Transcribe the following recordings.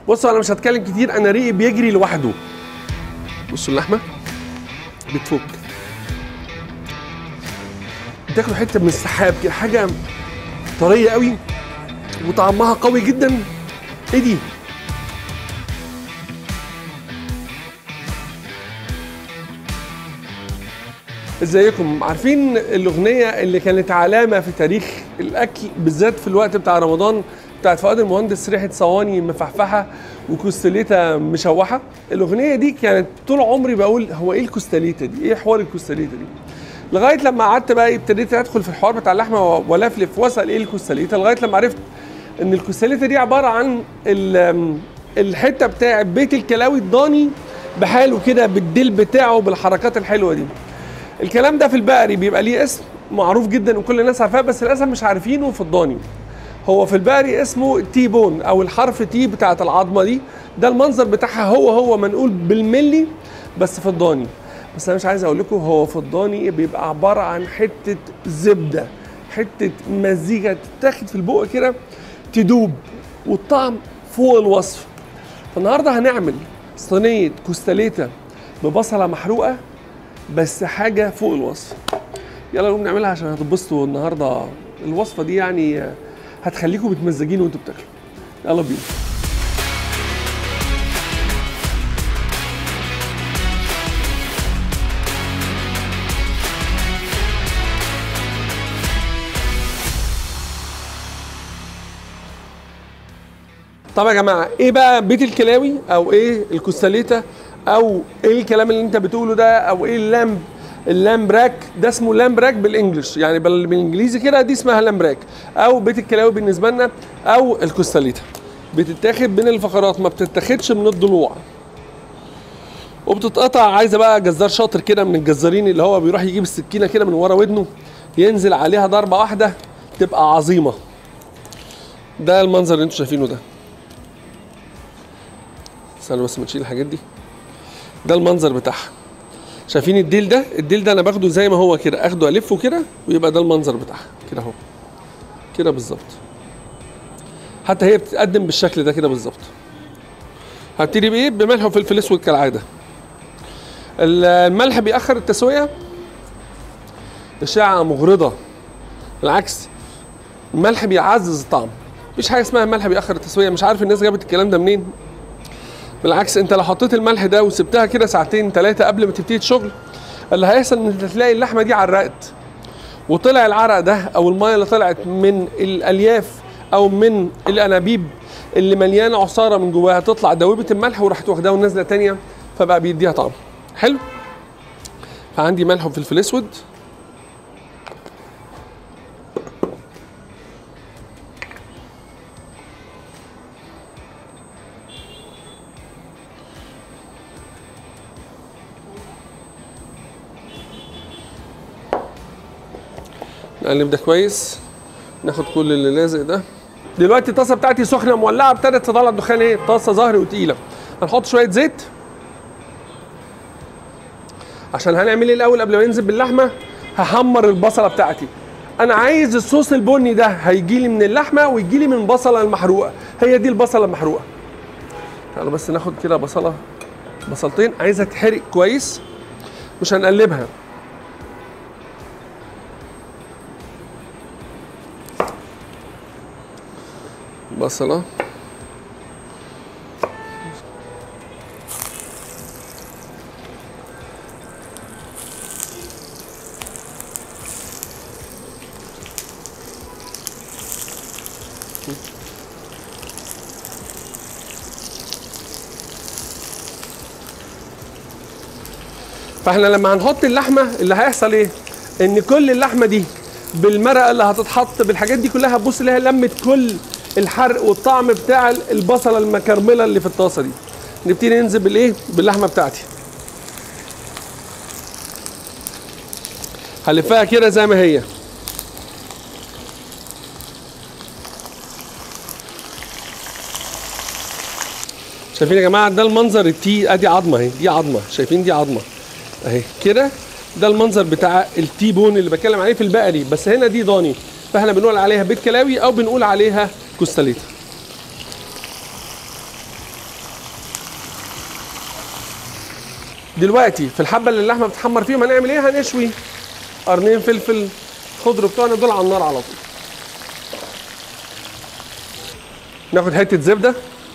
بصوا انا مش هتكلم كتير انا ريقي بيجري لوحده بصوا اللحمه بتفك بتاكلوا حته من السحاب كده حاجه طريه قوي وطعمها قوي جدا ايه دي ازيكم عارفين الاغنيه اللي كانت علامه في تاريخ الاكل بالذات في الوقت بتاع رمضان بتاعت فؤاد المهندس ريحه صواني مفحفحه وكوستليتا مشوحه الاغنيه دي كانت طول عمري بقول هو ايه الكوستليتا دي ايه حوار الكوستليتا دي لغايه لما قعدت بقى ابتديت ادخل في الحوار بتاع اللحمه ولفلف واسال ايه الكوستليتا لغايه لما عرفت ان الكوستليتا دي عباره عن ال- الحته بتاع بيت الكلاوي الضاني بحاله كده بالديل بتاعه بالحركات الحلوه دي الكلام ده في البقري بيبقى ليه اسم معروف جدا وكل الناس عارفاه بس للاسف مش عارفينه في الضاني هو في البقري اسمه تي بون او الحرف تي بتاعت العظمه دي ده المنظر بتاعها هو هو منقول بالملي بس في الضاني بس انا مش عايز اقول لكم هو في الضاني بيبقى عباره عن حته زبده حته مزيكا تتاخد في البق كده تدوب والطعم فوق الوصف فالنهارده هنعمل صينيه كوستاليتا ببصله محروقه بس حاجه فوق الوصف يلا نقوم نعملها عشان هتتبسطوا النهارده الوصفه دي يعني هتخليكم متمزجين وانتوا بتاكلوا يلا بينا طب يا جماعه ايه بقى بيت الكلاوي او ايه الكوستاليتا او ايه الكلام اللي انت بتقوله ده او ايه اللامب اللامبراك ده اسمه لامبراك بالانجلش يعني بال- بالانجليزي كده دي اسمها لامبراك او بيت الكلاوي بالنسبه لنا او الكوستاليتا بتتاخد بين الفقرات ما بتتاخدش من الضلوع وبتتقطع عايزه بقى جزار شاطر كده من الجزارين اللي هو بيروح يجيب السكينه كده من ورا ودنه ينزل عليها ضربه واحده تبقى عظيمه ده المنظر اللي انتوا شايفينه ده استنى بس ما تشيل الحاجات دي ده المنظر بتاعها شايفين الديل ده الديل ده انا باخده زي ما هو كده اخده الفه كده ويبقى ده المنظر بتاعها كده اهو كده بالظبط حتى هي بتتقدم بالشكل ده كده بالظبط هبتدي بايه بملح وفلفل اسود كالعاده ال- الملح بيأخر التسويه اشاعه مغرضه بالعكس الملح بيعزز الطعم مفيش حاجه اسمها الملح بيأخر التسويه مش عارف الناس جابت الكلام ده منين بالعكس انت لو حطيت الملح ده وسبتها كده ساعتين ثلاثه قبل ما تبتدي الشغل اللي هيحصل ان انت تلاقي اللحمه دي عرقت وطلع العرق ده او الميه اللي طلعت من الالياف او من الانابيب اللي مليانه عصاره من جواها تطلع دوبه الملح وراحت واخداها ونازله تانية فبقى بيديها طعم حلو فعندي ملح وفلفل اسود نقلب ده كويس ناخد كل اللي لازق ده دلوقتي الطاسه بتاعتي سخنه مولعه ابتدت تطلع الدخان ايه طاسه ظهري وتقيله هنحط شويه زيت عشان هنعمل ايه الاول قبل ما ننزل باللحمه هحمر البصله بتاعتي انا عايز الصوص البني ده هيجي لي من اللحمه ويجي لي من البصله المحروقه هي دي البصله المحروقه تعالوا بس ناخد كده بصله بصلتين عايزها تتحرق كويس مش هنقلبها بصلة فاحنا لما هنحط اللحمه اللي هيحصل ايه ان كل اللحمه دي بالمرقه اللي هتتحط بالحاجات دي كلها هتبص لها لمت كل الحرق والطعم بتاع البصله المكرمله اللي في الطاسه دي نبتدي ننزل بالايه باللحمه بتاعتي هلفها كده زي ما هي شايفين يا جماعه ده المنظر التي ادي عظمه اهي دي عظمه شايفين دي عظمه اهي كده ده المنظر بتاع التي بون اللي بتكلم عليه في البقري بس هنا دي ضاني فاحنا بنقول عليها بيت كلاوي او بنقول عليها كوستاليتا دلوقتي في الحبه اللي اللحمه بتحمر فيهم هنعمل ايه هنشوي قرنين فلفل خضر بتوعنا دول على النار على طول ناخد حته زبده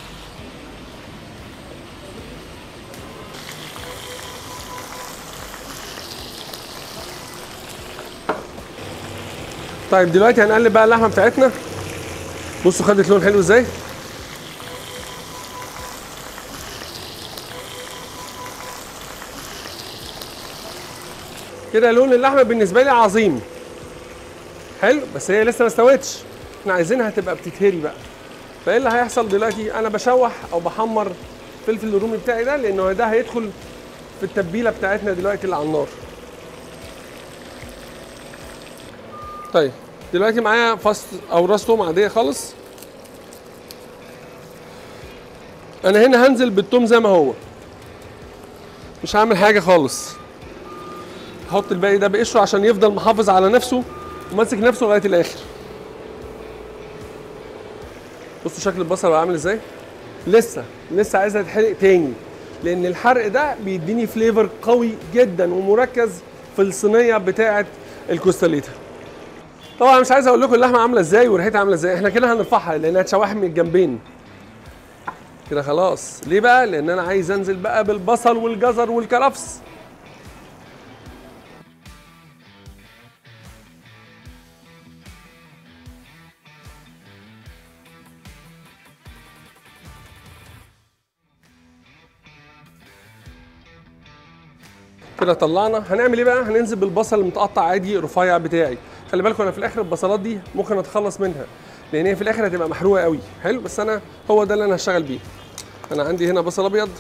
طيب دلوقتي هنقلب بقى اللحمه بتاعتنا بصوا خدت لون حلو ازاي كده لون اللحمه بالنسبه لي عظيم حلو بس هي لسه ما استوتش احنا عايزينها تبقى بتتهري بقى فايه اللي هيحصل دلوقتي انا بشوح او بحمر فلفل الرومي بتاعي ده لانه ده هيدخل في التتبيله بتاعتنا دلوقتي اللي على النار طيب دلوقتي معايا فص او راس توم عاديه خالص انا هنا هنزل بالتوم زي ما هو مش هعمل حاجه خالص هحط الباقي ده بقشره عشان يفضل محافظ على نفسه وماسك نفسه لغايه الاخر بصوا شكل البصل بقى عامل ازاي لسه لسه عايزها تتحرق تاني لان الحرق ده بيديني فليفر قوي جدا ومركز في الصينيه بتاعه الكوستاليتا طبعا مش عايز اقول لكم اللحمه عامله ازاي وريحتها عامله ازاي احنا كده هنرفعها لانها اتشوحت من الجنبين كده خلاص ليه بقى لان انا عايز انزل بقى بالبصل والجزر والكرفس كده طلعنا هنعمل ايه بقى هننزل بالبصل المتقطع عادي رفيع بتاعي خلي بالكم انا في الاخر البصلات دي ممكن اتخلص منها لان هي في الاخر هتبقى محروقه قوي حلو بس انا هو ده اللي انا هشتغل بيه انا عندي هنا بصل ابيض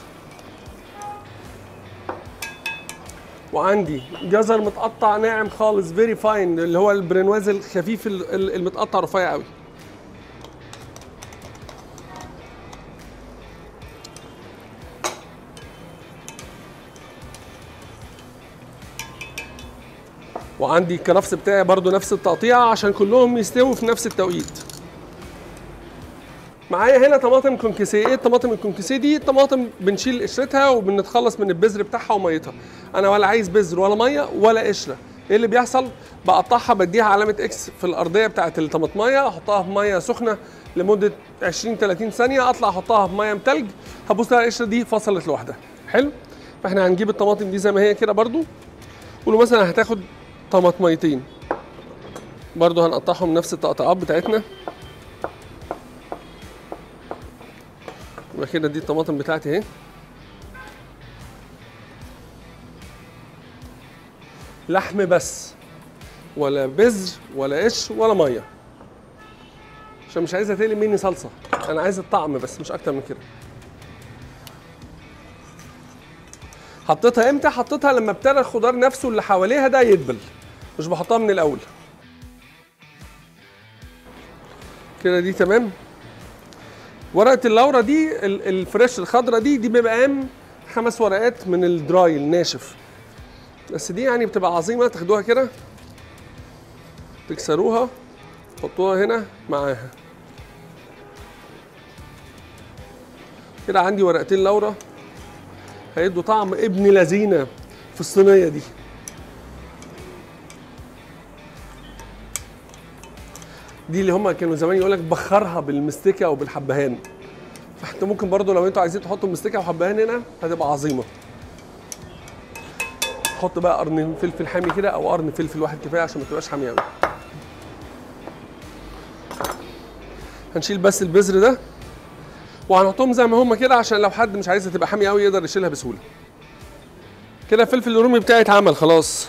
وعندي جزر متقطع ناعم خالص فيري فاين اللي هو البرنواز الخفيف ال- ال- المتقطع رفيع قوي وعندي الكرفس بتاعي برضو نفس التقطيعة عشان كلهم يستووا في نفس التوقيت معايا هنا طماطم كونكسيه ايه الطماطم الكونكسيه دي طماطم بنشيل قشرتها وبنتخلص من البذر بتاعها وميتها انا ولا عايز بذر ولا ميه ولا قشره ايه اللي بيحصل بقطعها بديها علامه اكس في الارضيه بتاعه الطماطميه احطها في ميه سخنه لمده 20 30 ثانيه اطلع احطها في ميه متلج هبص على القشره دي فصلت لوحدها حلو فاحنا هنجيب الطماطم دي زي ما هي كده برضو قولوا مثلا هتاخد طماطميتين برضو هنقطعهم نفس التقطيعات بتاعتنا يبقى كده دي الطماطم بتاعتي اهي لحم بس ولا بذر ولا قش ولا ميه عشان مش عايزها تقلب مني صلصه انا عايز الطعم بس مش اكتر من كده حطيتها امتى حطيتها لما ابتدى الخضار نفسه اللي حواليها ده يدبل مش بحطها من الاول كده دي تمام ورقه اللورا دي ال- الفريش الخضرا دي دي بيبقى ام خمس ورقات من الدراي الناشف بس دي يعني بتبقى عظيمه تاخدوها كده تكسروها تحطوها هنا معاها كده عندي ورقتين لورا هيدوا طعم ابن لذينه في الصينيه دي دي اللي هم كانوا زمان يقول لك بخرها بالمستكه او بالحبهان فانت ممكن برضو لو انتوا عايزين تحطوا مستكه وحبهان هنا هتبقى عظيمه حط بقى قرن فلفل حامي كده او قرن فلفل واحد كفايه عشان ما تبقاش حاميه قوي هنشيل بس البذر ده وهنحطهم زي ما هم كده عشان لو حد مش عايزها تبقى حاميه قوي يقدر يشيلها بسهوله كده الفلفل الرومي بتاعي اتعمل خلاص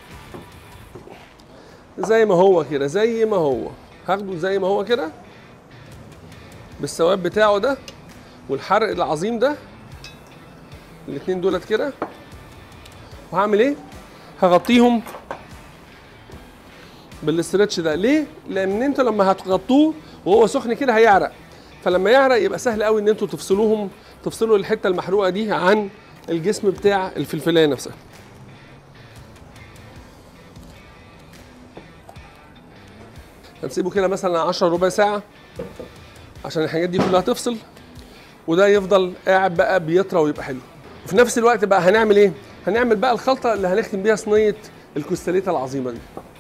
زي ما هو كده زي ما هو هاخده زي ما هو كده بالسواد بتاعه ده والحرق العظيم ده الاتنين دولت كده وهعمل ايه هغطيهم بالاسترتش ده ليه لان انتوا لما هتغطوه وهو سخن كده هيعرق فلما يعرق يبقى سهل قوي ان انتوا تفصلوهم تفصلوا الحته المحروقه دي عن الجسم بتاع الفلفلايه نفسها هنسيبه كده مثلا 10 ربع ساعه عشان الحاجات دي كلها تفصل وده يفضل قاعد بقى بيطرى ويبقى حلو في نفس الوقت بقى هنعمل ايه هنعمل بقى الخلطه اللي هنختم بيها صينيه الكوستاليتا العظيمه دي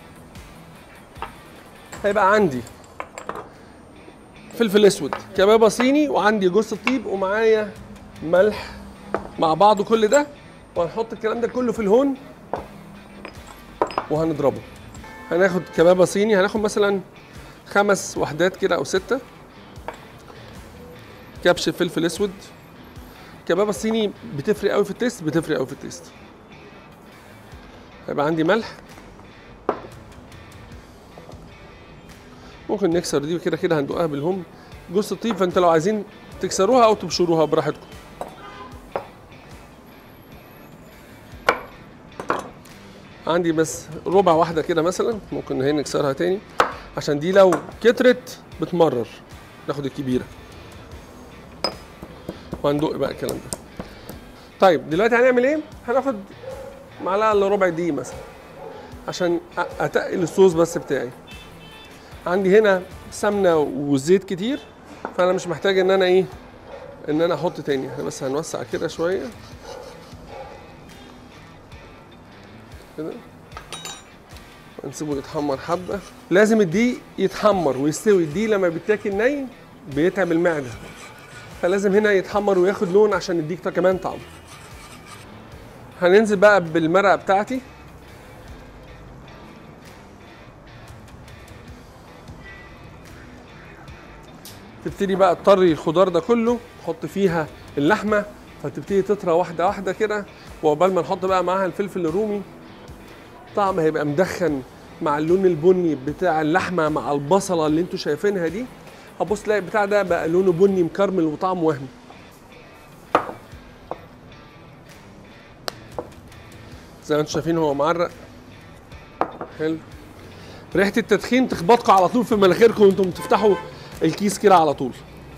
هيبقى عندي فلفل اسود كبابه صيني وعندي جوز الطيب ومعايا ملح مع بعضه كل ده وهنحط الكلام ده كله في الهون وهنضربه هناخد كبابه صيني هناخد مثلا خمس وحدات كده او سته كبش فلفل اسود كبابه الصيني بتفرق قوي في التيست بتفرق قوي في التيست هيبقى عندي ملح ممكن نكسر دي كده كده هندوقها بالهم جوز الطيب فانت لو عايزين تكسروها او تبشروها براحتكم عندي بس ربع واحدة كده مثلا ممكن هي نكسرها تاني عشان دي لو كترت بتمرر ناخد الكبيرة وهندق بقى الكلام ده طيب دلوقتي هنعمل ايه؟ هناخد معلقة الا ربع دقيق مثلا عشان أ- اتقل الصوص بس بتاعي عندي هنا سمنة وزيت كتير فانا مش محتاج ان انا ايه ان انا احط تاني احنا بس هنوسع كده شوية كده ونسيبه يتحمر حبة لازم الدقيق يتحمر ويستوي الدقيق لما بيتاكل ني بيتعب المعدة فلازم هنا يتحمر وياخد لون عشان يديك كمان طعم هننزل بقى بالمرقة بتاعتي تبتدي بقى تطري الخضار ده كله تحط فيها اللحمه فتبتدي تطرى واحده واحده كده وعقبال ما نحط بقى معاها الفلفل الرومي طعم هيبقى مدخن مع اللون البني بتاع اللحمه مع البصله اللي انتوا شايفينها دي هتبص تلاقي البتاع ده بقى لونه بني مكرمل وطعم وهمي زي ما انتوا شايفين هو معرق حلو ريحه التدخين تخبطكم على طول في مناخيركم وانتم بتفتحوا الكيس كده على طول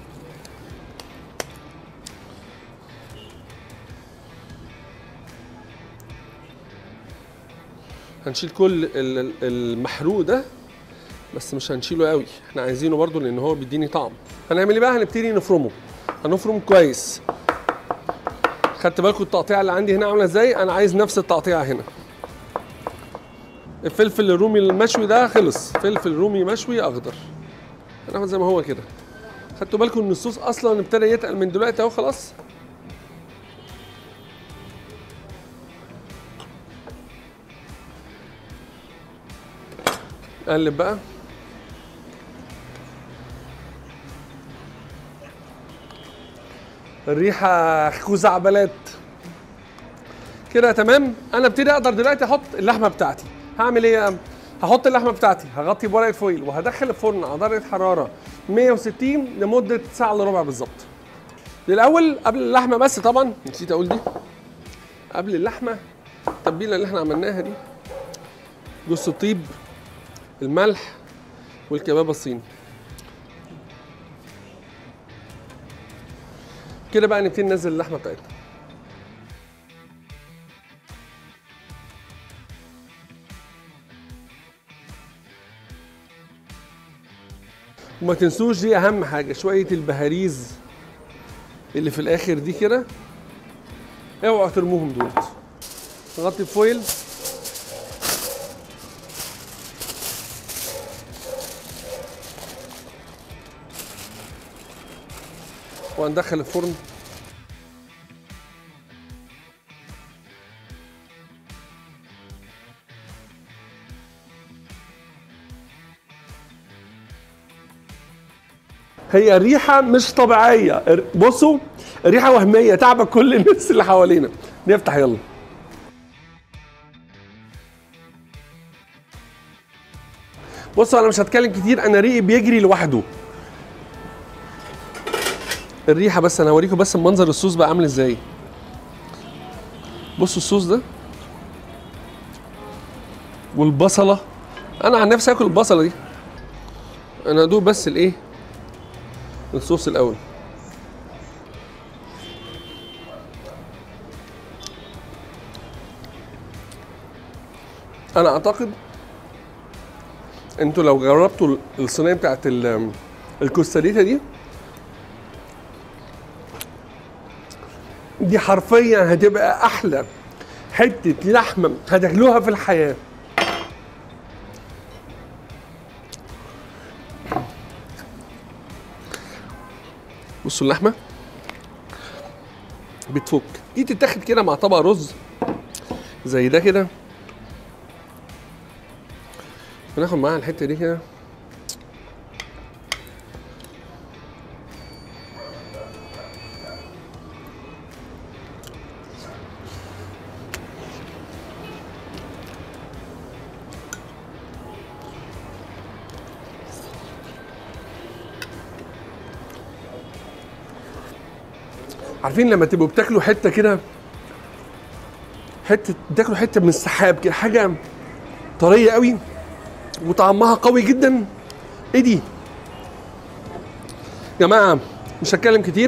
هنشيل كل ال- ال- المحروق ده بس مش هنشيله قوي احنا عايزينه برضو لان هو بيديني طعم هنعمل ايه بقى هنبتدي نفرمه هنفرم كويس خدت بالكم التقطيعه اللي عندي هنا عامله ازاي انا عايز نفس التقطيعه هنا الفلفل الرومي المشوي ده خلص فلفل رومي مشوي اخضر هناخد زي ما هو كده خدتوا بالكم ان الصوص اصلا ابتدى يتقل من دلوقتي اهو خلاص قلب بقى الريحه خزعبلات كده تمام انا ابتدي اقدر دلوقتي احط اللحمه بتاعتي هعمل ايه هحط اللحمه بتاعتي هغطي بورقه فويل وهدخل الفرن على درجه حراره 160 لمده ساعه الا ربع بالظبط الاول قبل اللحمه بس طبعا نسيت اقول دي قبل اللحمه التتبيله اللي احنا عملناها دي جوز الطيب الملح والكباب الصيني كده بقى نبتدي ننزل اللحمه بتاعتنا وما تنسوش دي اهم حاجه شويه البهاريز اللي في الاخر دي كده اوعوا ترموهم دول نغطي بفويل وهندخل الفرن هي ريحة مش طبيعية بصوا ريحة وهمية تعبك كل الناس اللي حوالينا نفتح يلا بصوا انا مش هتكلم كتير انا ريقي بيجري لوحده الريحه بس انا هوريكم بس منظر الصوص بقى عامل ازاي بصوا الصوص ده والبصله انا عن نفسي اكل البصله دي انا ادوق بس الايه الصوص الاول انا اعتقد انتوا لو جربتوا الصينيه بتاعت ال- الكوستاريتا دي دي حرفيا هتبقى احلى حته لحمه هتاكلوها في الحياه بصوا اللحمه بتفك دي تتاخد كده مع طبق رز زي ده كده وناخد معاها الحته دي كده عارفين لما تبقوا بتاكلوا حته كده حته بتاكلوا حته من السحاب كده حاجه طريه قوي وطعمها قوي جدا ايه دي جماعه مش هتكلم كتير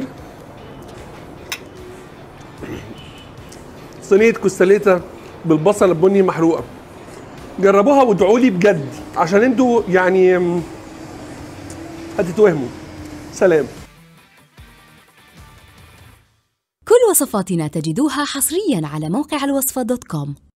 صينيه كوستاليتا بالبصل البني محروقه جربوها وادعوا لي بجد عشان انتوا يعني هتتوهموا سلام كل وصفاتنا تجدوها حصريا على موقع الوصفة دوت كوم